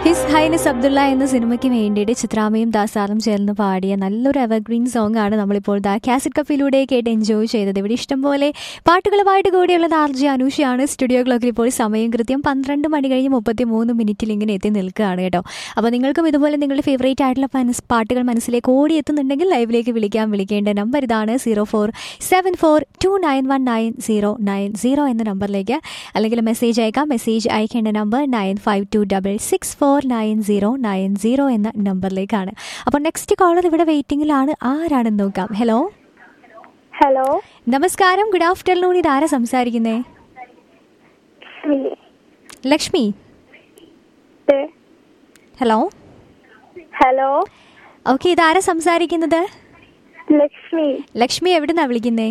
His highness Abdulla എന്ന സിനിമയ്ക്ക് വേണ്ടിയിട്ട് ചിത്രാമയും ദാസാറും ചേർന്ന് പാടിയ നല്ലൊരു എവർഗ്രീൻ സോങ് ആണ് നമ്മളിപ്പോൾ ദാ കാസറ്റ് കപ്പിലൂടെ കേട്ട് എൻജോയ് ചെയ്തത് ഇവിടെ ഇഷ്ടംപോലെ പാട്ടുകളുമായിട്ട് കൂടിയുള്ളത് ആർ ജി അനൂഷയാണ് സ്റ്റുഡിയോ ക്ലോക്കിൽ ഇപ്പോൾ സമയം കൃത്യം പന്ത്രണ്ട് മണി കഴിഞ്ഞ് മുപ്പത്തി മൂന്ന് മിനിറ്റിൽ ഇങ്ങനെ എത്തി നിൽക്കുകയാണ് കേട്ടോ അപ്പോൾ നിങ്ങൾക്കും ഇതുപോലെ നിങ്ങളുടെ ഫേവറേറ്റ് ആയിട്ടുള്ള മനസ് പാട്ടുകൾ മനസ്സിലേക്ക് ഓടി എത്തുന്നുണ്ടെങ്കിൽ ലൈവിലേക്ക് വിളിക്കാൻ വിളിക്കേണ്ട നമ്പർ ഇതാണ് zero four seven four two nine one nine zero nine zero എന്ന നമ്പറിലേക്ക് അല്ലെങ്കിൽ മെസ്സേജ് അയക്കാം മെസ്സേജ് അയക്കേണ്ട number nine five two double six four nine zero nine zero എന്ന നമ്പറിലേക്കാണ് അപ്പോൾ നെക്സ്റ്റ് കോളർ ഇവിടെ വെയിറ്റിംഗിലാണ് ആരാണെന്ന് നോക്കാം ഹലോ ഹലോ നമസ്കാരം ഗുഡ് ആഫ്റ്റർനൂൺ ഇതാരാ സംസാരിക്കുന്നേ ശ്രീ ലക്ഷ്മി ദേ. ഹലോ ഹലോ ഓക്കെ ഇതാരാ സംസാരിക്കുന്നത് ലക്ഷ്മി ലക്ഷ്മി എവിടുന്നാ വിളിക്കുന്നേ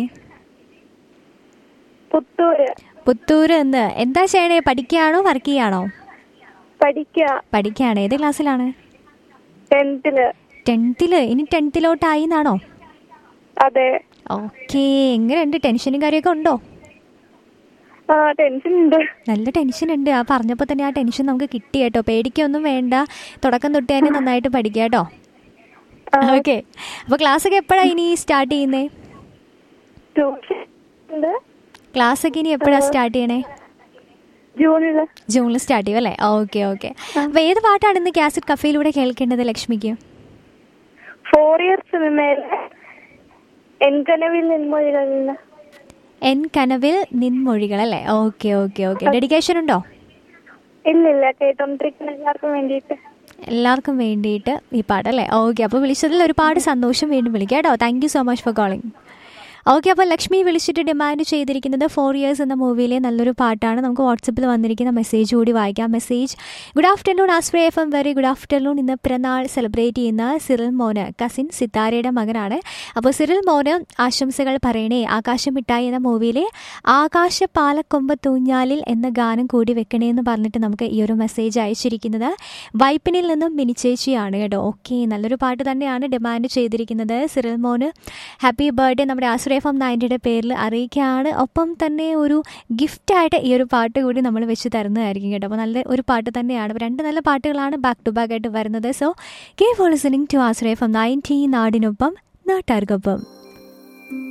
പുത്തൂര് പുത്തൂര് എന്ന് എന്താ ചെയ്യണേ പഠിക്കുകയാണോ വർക്ക് ചെയ്യാണോ പഠിക്കുക പഠിക്കുകയാണ് ഏത് ക്ലാസ്സിലാണ് ടെൻത്തില് ടെൻത്തില് ഇനി ടെൻത്തിലോട്ടായി എന്നാണോ അതെ ഓക്കെ എങ്ങനെയുണ്ട് ടെൻഷനും കാര്യമൊക്കെ ഉണ്ടോ ആ ടെൻഷൻ ഉണ്ട് നല്ല ടെൻഷൻ ഉണ്ട് ആ പറഞ്ഞപ്പോൾ തന്നെ ആ ടെൻഷൻ നമുക്ക് കിട്ടി കേട്ടോ പേടിക്കൊന്നും വേണ്ട തുടക്കം തൊട്ട് തന്നെ നന്നായിട്ട് പഠിക്കുക കേട്ടോ ആ, ഓക്കെ അപ്പോൾ ക്ലാസ് ഒക്കെ എപ്പോഴാണ് ഇനി സ്റ്റാർട്ട് ചെയ്യുന്നേ ട്യൂഷൻ ഉണ്ട് ക്ലാസ് ഒക്കെ ഇനി എപ്പോഴാണ് സ്റ്റാർട്ട് ചെയ്യണേ ജൂണില് ജൂണിൽ സ്റ്റാർട്ട് ചെയ്യും അല്ലേ ഓക്കെ ഓക്കെ അപ്പോൾ ഏത് പാട്ടാണ് ഇന്ന് കാസറ്റ് കഫയിലൂടെ കേൾക്കേണ്ടത് ലക്ഷ്മിക്ക് ഫോർ ഇയർ സിനിമയിലെ എൻകനവിൽ നിൻമൊഴികളിൽ നിന്ന് എൻ കനവിൽ നിൻമൊഴികൾ അല്ലേ ഓക്കെ ഓക്കെ ഓക്കെ ഡെഡിക്കേഷൻ ഉണ്ടോ ഇല്ലില്ല കേട്ടോണ്ടിരിക്കുന്ന എല്ലാവർക്കും വേണ്ടിയിട്ട് എല്ലാവർക്കും വേണ്ടിയിട്ട് ഈ പാട്ടല്ലേ ഓക്കെ അപ്പോൾ വിളിച്ചതിൽ ഒരുപാട് സന്തോഷം വീണ്ടും വിളിക്കാം കേട്ടോ thank you so much for calling okay അപ്പോൾ ലക്ഷ്മി വിളിച്ചിട്ട് ഡിമാൻഡ് ചെയ്തിരിക്കുന്നത് ഫോർ ഇയേഴ്സ് എന്ന മൂവിയിലെ നല്ലൊരു പാട്ടാണ് നമുക്ക് വാട്സപ്പിൽ വന്നിരിക്കുന്ന മെസ്സേജ് കൂടി വായിക്കാം മെസ്സേജ് ഗുഡ് ആഫ്റ്റർനൂൺ ആസ്പ്രേ F M very good afternoon ഇന്ന് പിറന്നാൾ സെലിബ്രേറ്റ് ചെയ്യുന്ന സിറിൽ മോന് കസിൻ സിത്താരയുടെ മകനാണ് അപ്പോൾ സിറിൽ മോന് ആശംസകൾ പറയണേ ആകാശം മിഠായി എന്ന മൂവിയിലെ ആകാശ പാലക്കൊമ്പ് തൂഞ്ഞാലിൽ എന്ന ഗാനം കൂടി വെക്കണേ എന്ന് പറഞ്ഞിട്ട് നമുക്ക് ഈ ഒരു മെസ്സേജ് അയച്ചിരിക്കുന്നത് വൈപ്പിനിൽ നിന്നും മിനിച്ചേച്ചിയാണ് കേട്ടോ ഓക്കെ നല്ലൊരു പാട്ട് തന്നെയാണ് ഡിമാൻഡ് ചെയ്തിരിക്കുന്നത് സിറിൽ മോന് ഹാപ്പി ബർത്ത്ഡേ നമ്മുടെ ആശ്രയ ഫം നയൻറ്റിയുടെ പേരിൽ അറിയിക്കുകയാണ് ഒപ്പം തന്നെ ഒരു ഗിഫ്റ്റായിട്ട് ഈ ഒരു പാട്ട് കൂടി നമ്മൾ വെച്ച് തരുന്നതായിരിക്കും കേട്ടോ അപ്പോൾ നല്ല ഒരു പാട്ട് തന്നെയാണ് അപ്പോൾ രണ്ട് നല്ല പാട്ടുകളാണ് ബാക്ക് ടു ബാക്ക് ആയിട്ട് വരുന്നത് സോ കേ for listening to Ashraya FM ninety നാടിനൊപ്പം നാട്ടാർക്കൊപ്പം